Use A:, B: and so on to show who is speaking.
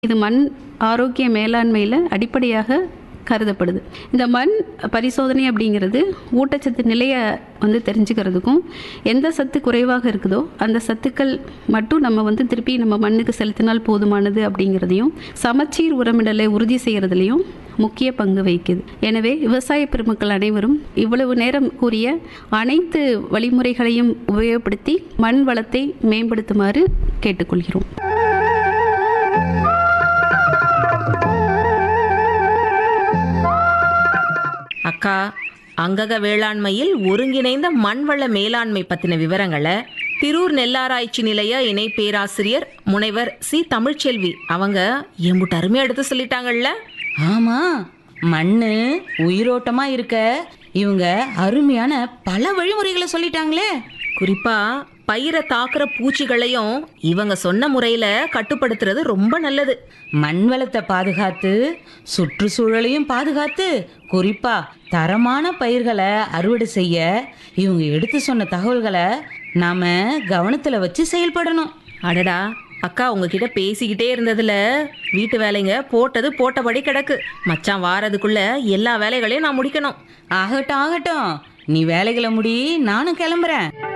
A: இது மண் ஆரோக்கிய மேலாண்மையில் அடிப்படையாக கருதப்படுது இந்த மண் பரிசோதனை அப்படிங்கிறது ஊட்டச்சத்து நிலையை வந்து தெரிஞ்சுக்கிறதுக்கும் எந்த சத்து குறைவாக இருக்குதோ அந்த சத்துக்கள் மட்டும் நம்ம வந்து திருப்பி நம்ம மண்ணுக்கு செலுத்தினால் போதுமானது அப்படிங்கிறதையும் சமச்சீர் உரமிடலை உறுதி செய்கிறதுலையும் முக்கிய பங்கு வகிக்குது எனவே விவசாய பெருமக்கள் அனைவரும் இவ்வளவு நேரம் கூறிய அனைத்து வழிமுறைகளையும் உபயோகப்படுத்தி மண் வளத்தை மேம்படுத்துமாறு கேட்டுக்கொள்கிறோம்
B: அக்கா அங்கக வேளாண்மையில் ஒருங்கிணைந்த மண்வள மேலாண்மை பத்தின விவரங்களை திரூர் நெல்லாராய்ச்சி நிலைய இணை பேராசிரியர் முனைவர் சி தமிழ்ச்செல்வி அவங்க எம்புட்டு அருமையா எடுத்து சொல்லிட்டாங்கல்ல
C: ஆமா மண்ணு உயிரோட்டமா இருக்க இவங்க அருமையான பல வழிமுறைகளை சொல்லிட்டாங்களே
B: குறிப்பா பயிரை தாக்குற பூச்சிகளையும் இவங்க சொன்ன முறையில கட்டுப்படுத்துறது ரொம்ப நல்லது
C: மண் வளத்தை பாதுகாத்து சுற்றுச்சூழலையும் பாதுகாத்து குறிப்பா தரமான பயிர்களை அறுவடை செய்ய இவங்க எடுத்து சொன்ன தகவல்களை நாம கவனத்துல வச்சு செயல்படணும்
B: அடடா அக்கா உங்ககிட்ட பேசிக்கிட்டே இருந்ததுல வீட்டு வேலைங்க போட்டது போட்டபடி கிடக்கு மச்சான் வாரதுக்குள்ள எல்லா வேலைகளையும் நான் முடிக்கணும்
C: ஆகட்டும் ஆகட்டும் நீ வேலைகளை முடி நானும் கிளம்புறேன்